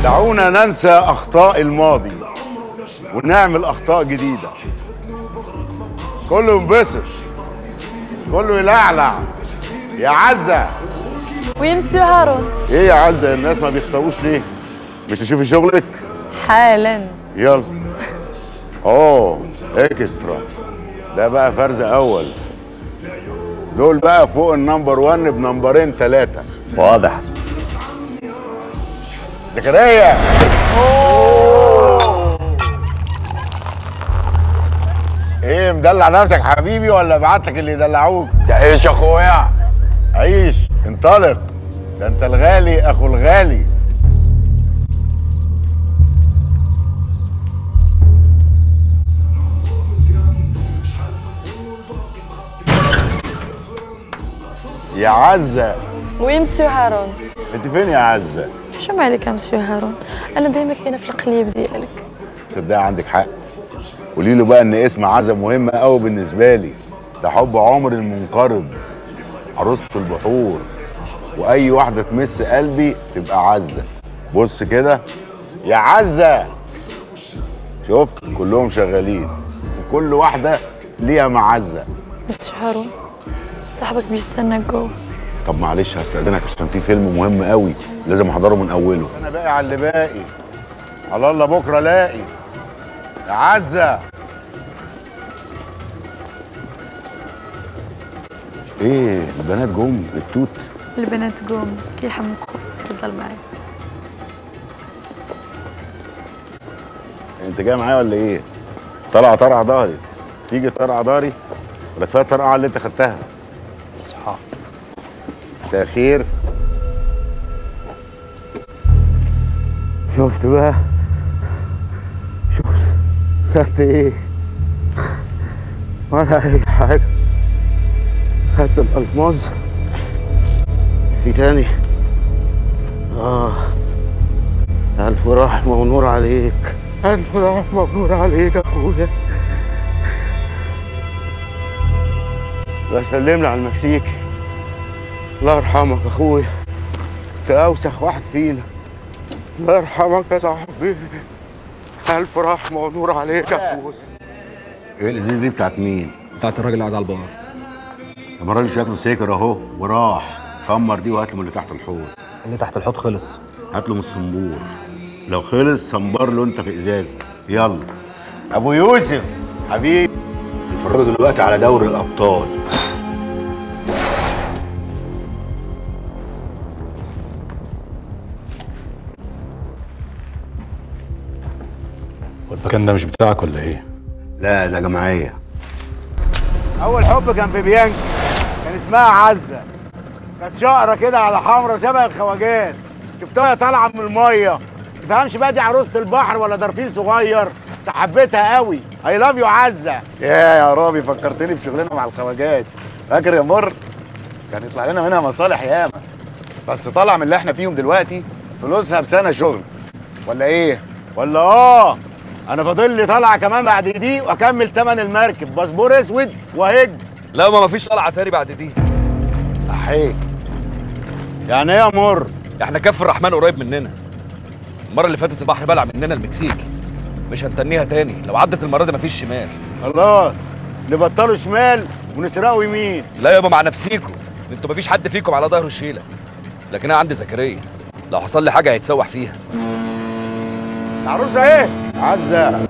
دعونا ننسى اخطاء الماضي ونعمل اخطاء جديده كله ينبسط كله يلعلع يا عزه وي مسيو هارون ايه يا عزه الناس ما بيخطئوش ليه مش تشوفي شغلك حالا يلا اوه اكسترا ده بقى فرز اول دول بقى فوق النمبر 1 بنمبرين ثلاثه واضح زكريا ايه مدلع نفسك حبيبي ولا ابعت لك اللي يدلعوك تعيش يا اخويا عيش انطلق ده انت الغالي اخو الغالي يا عزة وي مسيو هارون انت فين يا عزة شو مالك يا مسيو هارون انا دايما كاينه في القليب ديالك صدق عندك حق قولي له بقى ان اسم عزة مهم قوي بالنسبة لي ده حب عمري المنقرض عروسة البحور واي واحدة تمس قلبي تبقى عزة بص كده يا عزة شفت كلهم شغالين وكل واحدة ليها معزة مسيو هارون صاحبك بيستنى جوه طب معلش هستأذنك عشان في فيلم مهم قوي لازم احضره من اوله انا باقي على اللي باقي على الله بكره الاقي يا عزة ايه البنات جم التوت البنات قوم كيحمقوا تفضل معي انت جاي معايا ولا ايه طلع طرع ظهري تيجي طرع ظهري ولا كفايه طرقعه اللي انت خدتها صح مساء الخير شفت بقى شفت خدت ايه ولا اي حاجة خدت الألماظ في تاني اه ألف رحمة ونور عليك ألف رحمة ونور عليك يا أخويا بسلم لي على المكسيك الله يرحمك يا أخويا أنت أوسخ واحد فينا الله يرحمك يا صاحبي ألف رحمة ونور عليك يا أخويا ايه الازازه دي بتاعت مين بتاعت الراجل اللي قاعد على البار لما الراجل شكله سكر اهو وراح كمر دي وهات له من اللي تحت الحوض اللي تحت الحوض خلص هات له من الصنبور لو خلص صنبر له انت في ازازه يلا ابو يوسف حبيبي اتفرجوا دلوقتي على دوري الابطال والمكان ده مش بتاعك ولا ايه؟ لا ده جماعيه اول حب كان في بيانكا كان اسمها عزه كانت شقره كده على حمرا شبه الخواجات شفتها طالعه من الميه تفهمش بقى دي عروسه البحر ولا درفيل صغير بس حبيتها قوي اي لاف يو عزه يا يا رامي فكرتني بشغلنا مع الخواجات فاكر يا مر كان يطلع لنا منها مصالح ياما بس طالع من اللي احنا فيهم دلوقتي فلوسها بسنه شغل ولا ايه ولا اه انا فاضل لي طلعه كمان بعد دي واكمل ثمن المركب باسبور اسود وهج لا ما مفيش طلعه تاني بعد دي احيك يعني ايه يا مر احنا كف الرحمن قريب مننا المره اللي فاتت البحر بلع مننا المكسيك مش هنتنيها تاني لو عدت المره دي مفيش شمال خلاص نبطلوا شمال ونسرقوا يمين لا يابا مع نفسيكم انتوا مفيش حد فيكم على ظهره شيله لكن انا عندي زكريا لو حصل لي حاجه هيتسوح فيها العروسه ايه عزه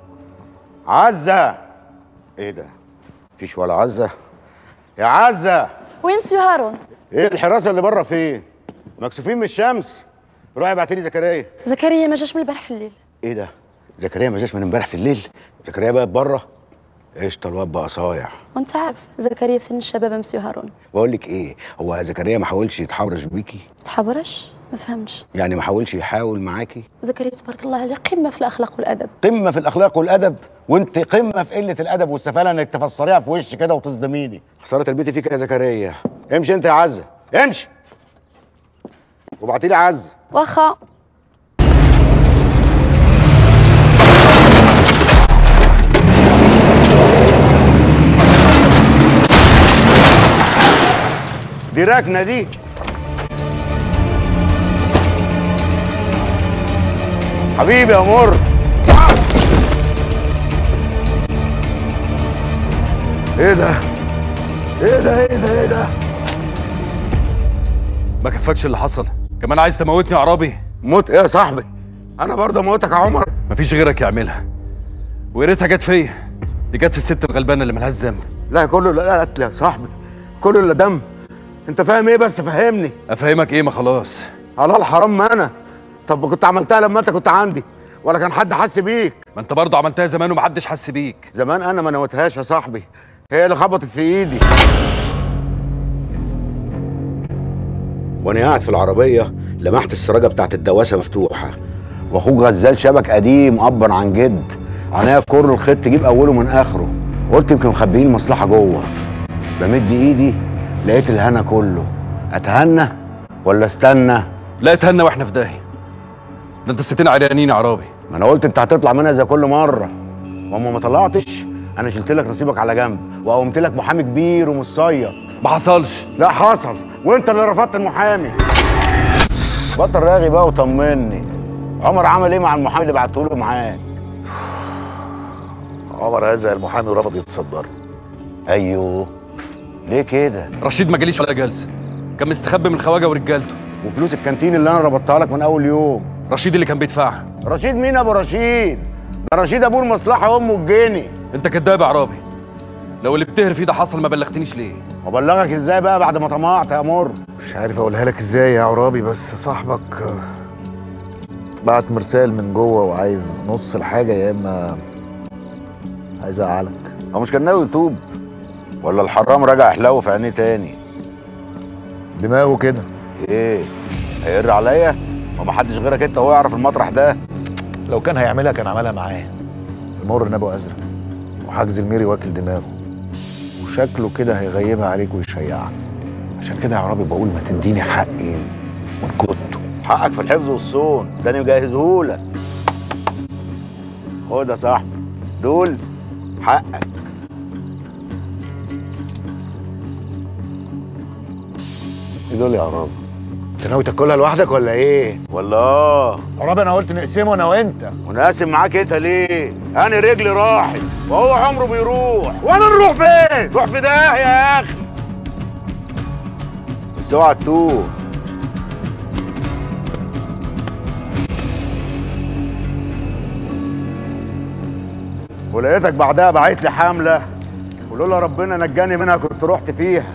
عزه ايه ده مفيش ولا عزه يا عزه وي مسيو هارون ايه الحراسه اللي بره فين مكسوفين من الشمس روحي ابعتي لي زكريا زكريا ما جاش من البارح في الليل ايه ده زكريا ما جاش من امبارح في الليل زكريا بقى بره قشطه الواد بقى صايع وانت عارف زكريا في سن الشباب يا مسيو هارون بقول لك ايه هو زكريا ما حاولش يتحرش بيكي تحبرش ما فهمتش يعني ما حاولش يحاول معاكي زكريا تبارك الله عليه قمه في الاخلاق والادب قمه في الاخلاق والادب وانت قمه في قله الادب والسفاله انك تفسريها في وشي كده وتصدميني خساره تربيتي فيك يا زكريا امشي انت يا عزه امشي وابعتي لي عزه واخا دي ركنه دي حبيبي يا مر ايه ده ايه ده ايه ده ايه ده ما كفاكش اللي حصل كمان عايز تموتني يا عرابي موت ايه يا صاحبي انا برضه موتك يا عمر مفيش غيرك يعملها ويا ريتها جت فيا دي جت في الست الغلبانه اللي ملهاش ذنب لا كله لا قتل يا صاحبي كله الا دم انت فاهم ايه بس فهمني افهمك ايه ما خلاص حلال حرام ما انا طب كنت عملتها لما انت كنت عندي ولا كان حد حس بيك ما انت برضه عملتها زمان ومحدش حس بيك زمان انا ما نوتهاش يا صاحبي هي اللي خبطت في ايدي وانا قاعد في العربيه لمحت السراجه بتاعت الدواسه مفتوحه واخوك غزال شبك قديم ابا عن جد عينيا كر الخيط تجيب اوله من اخره قلت يمكن مخبيين مصلحه جوه بمد ايدي لقيت الهنا كله اتهنى ولا استنى لا اتهنى واحنا في داهيه ده انت سبتنا عريانين يا عرابي ما انا قلت انت هتطلع منها زي كل مره واما ما طلعتش انا شلت لك نصيبك على جنب وقومت لك محامي كبير ومصيط ما حصلش لا حصل وانت اللي رفضت المحامي بطل راغي بقى وطمني عمر عمل ايه مع المحامي اللي بعته له معاك عمر هذا المحامي ورفض يتصدر ايوه ليه كده رشيد ما جاليش ولا جلسه كان مستخبي من الخواجه ورجالته وفلوس الكانتين اللي انا ربطتها لك من اول يوم رشيد اللي كان بيدفعها رشيد مين ابو رشيد ده رشيد ابوه المصلحه امه الجني انت كداب يا عرابي لو اللي بتهري فيه ده حصل ما بلغتنيش ليه وابلغك ازاي بقى بعد ما طمعت يا مر مش عارف اقولها لك ازاي يا عرابي بس صاحبك آه، بعت مرسال من جوه وعايز نص الحاجه يا اما عايز اقعلك هو مش كان ناوي يتوب ولا الحرام رجع حلاوه في عينيه تاني دماغه كده ايه هيقر عليا وما حدش غيرك انت هو يعرف المطرح ده لو كان هيعملها كان عملها معاه المر نبو ازرق وحجز الميري واكل دماغه وشكله كده هيغيبها عليك ويشيعك عشان كده يا عرابي بقول ما تديني حقي من كنته حقك في الحفظ والصون ده انا مجهزهولك خد يا صاحبي دول حقك ايه دول يا عرابي انت ناوي تاكلها لوحدك ولا ايه؟ والله عرابي انا قلت نقسمه انا وانت ونقسم معاك انت ليه؟ انا رجلي راحت وهو عمره بيروح وانا نروح فين؟ روح في داهيه يا اخي بس اوعى تتوه ولقيتك بعدها بعت لي حمله ولولا ربنا نجاني منها كنت رحت فيها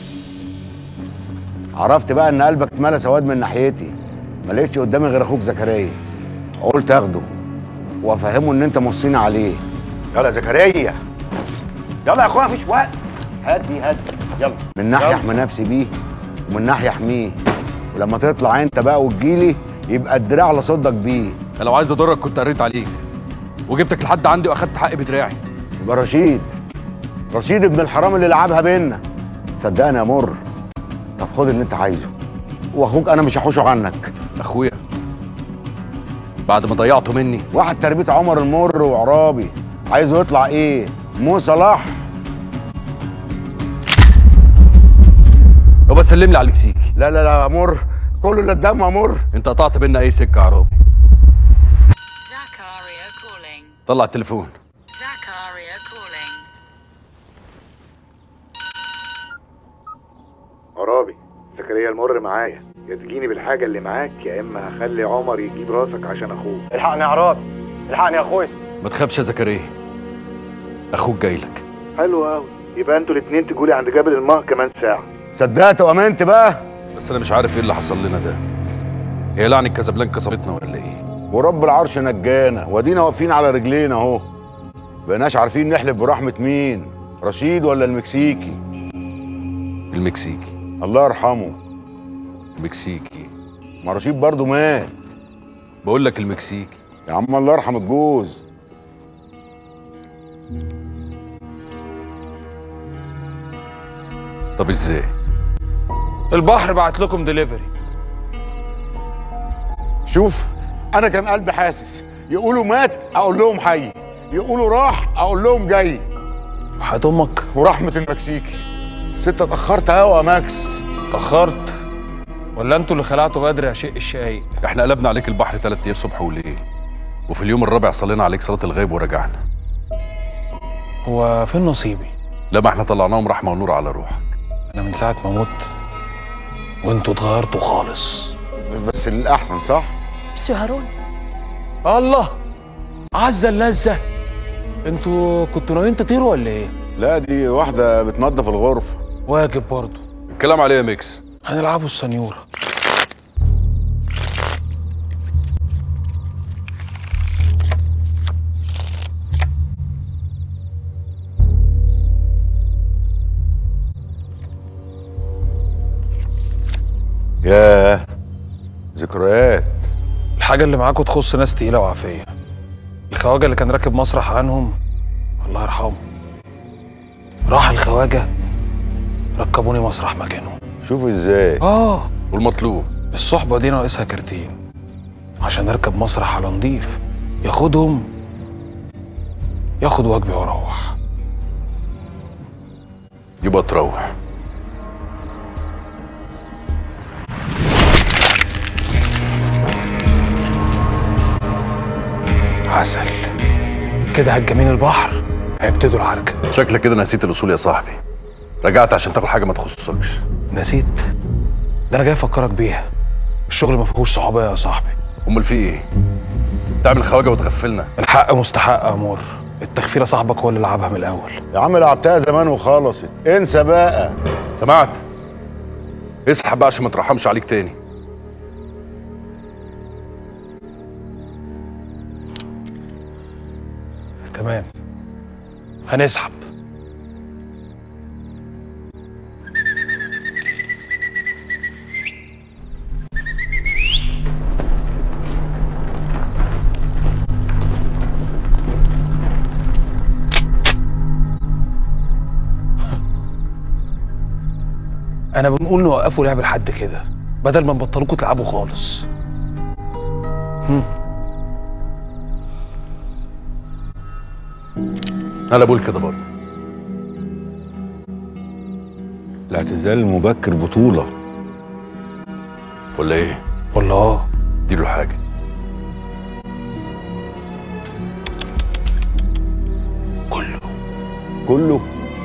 عرفت بقى ان قلبك اتملى سواد من ناحيتي ما لقيتش قدامي غير اخوك زكريا قلت اخده وافهمه ان انت موصيني عليه يلا يا زكريا يلا يا اخويا مفيش وقت هدي هدي يلا من ناحيه احمي نفسي بيه ومن ناحيه احميه ولما تطلع انت بقى وتجيلي يبقى الدراع اللي صدك بيه انا لو عايز اضرك كنت قريت عليك وجبتك لحد عندي واخدت حقي بدراعي يبقى رشيد رشيد ابن الحرام اللي لعبها بينا صدقني يا مر طب خد اللي انت عايزه واخوك انا مش هحوشه عنك اخويا بعد ما ضيعته مني واحد تربيه عمر المر وعرابي عايزه يطلع ايه مو صلاح هو سلم لي على المكسيكي لا لا لا يا مر كله اللي قدام يا مر انت قطعت بينا اي سكه يا عرابي Zakaria calling. طلع التليفون Zakaria calling. عرابي زكريا المر معايا يا تجيني بالحاجه اللي معاك يا اما هخلي عمر يجيب راسك عشان اخوك الحقني يا عرابي الحقني يا اخويا ما تخافش يا زكريا اخوك جاي لك حلو قوي يبقى انتوا الاثنين تجولي عند جبل المه كمان ساعه صدقت وامنت بقى بس انا مش عارف ايه اللي حصل لنا ده هي لعنة كازابلانكا صابتنا ولا ايه ورب العرش نجانا وادينا واقفين على رجلينا اهو بقيناش عارفين نحلف برحمه مين رشيد ولا المكسيكي المكسيكي الله يرحمه المكسيكي ما رشيد برضه مات بقول لك المكسيكي يا عم الله يرحم الجوز طب ازاي البحر بعت لكم دليفري شوف انا كان قلبي حاسس يقولوا مات اقول لهم حي يقولوا راح اقول لهم جاي وحياة امك ورحمه المكسيكي ست اتاخرت قوي يا ماكس اتأخرت ولا انتوا اللي خلعتوا بدري يا شيء الشايق احنا قلبنا عليك البحر ثلاث ايام صبح وليل وفي اليوم الرابع صلينا عليك صلاه الغيب ورجعنا هو فين نصيبي لا ما احنا طلعناهم رحمه ونور على روحك انا من ساعه ما مت وانتوا اتغيرتوا خالص بس للاحسن صح مسيو هارون الله عزة اللذة انتوا كنتوا ناويين تطيروا ولا ايه؟ لا دي واحده بتنظف الغرفه واجب برضه الكلام عليه يا ميكس هنلعبوا السنيورة ياه ذكريات الحاجة اللي معاكم تخص ناس تقيلة وعافية الخواجة اللي كان راكب مسرح عنهم الله يرحمه راح الخواجة ركبوني مسرح مكانه شوف ازاي اه والمطلوب الصحبة دي ناقصها كارتين عشان اركب مسرح على نضيف ياخدهم ياخد واجبي واروح يبقى تروح عسل كده هتجمين البحر هيبتدوا العركة شكلك كده نسيت الاصول يا صاحبي رجعت عشان تاخد حاجه ما تخصكش نسيت ده انا جاي افكرك بيها الشغل ما فيهوش صعوبة يا صاحبي امال في ايه تعمل خواجه وتغفلنا الحق مستحق يا امور التخفيله صاحبك هو اللي لعبها من الاول يا عم لعبتها زمان وخلصت انسى بقى سمعت اسحب بقى عشان ما ترحمش عليك تاني تمام هنسحب انا بنقول نوقفوا لعب لحد كده بدل ما نبطلوكوا تلعبوا خالص انا بقول كده برضه الاعتزال المبكر بطوله ولا ايه والله اديله حاجه كله كله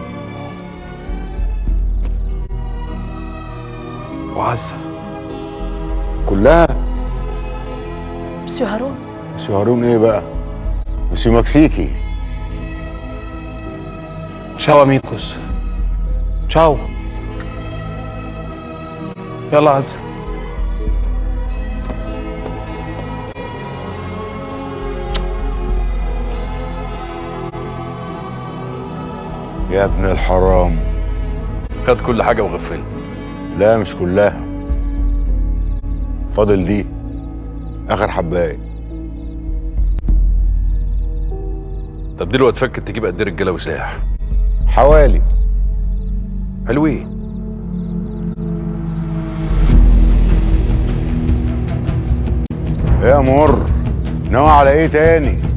وعزه كلها مسيو هارون مسيو هارون ايه بقى مسيو مكسيكي تشاو اميكوس تشاو يلا عزه يا ابن الحرام خد كل حاجه وغفلنا لا مش كلها فاضل دي اخر حبايه طب دي لو اتفكت تجيب قد ايه رجاله وسلاح حوالي حلوين ايه يا مر ناوي على ايه تاني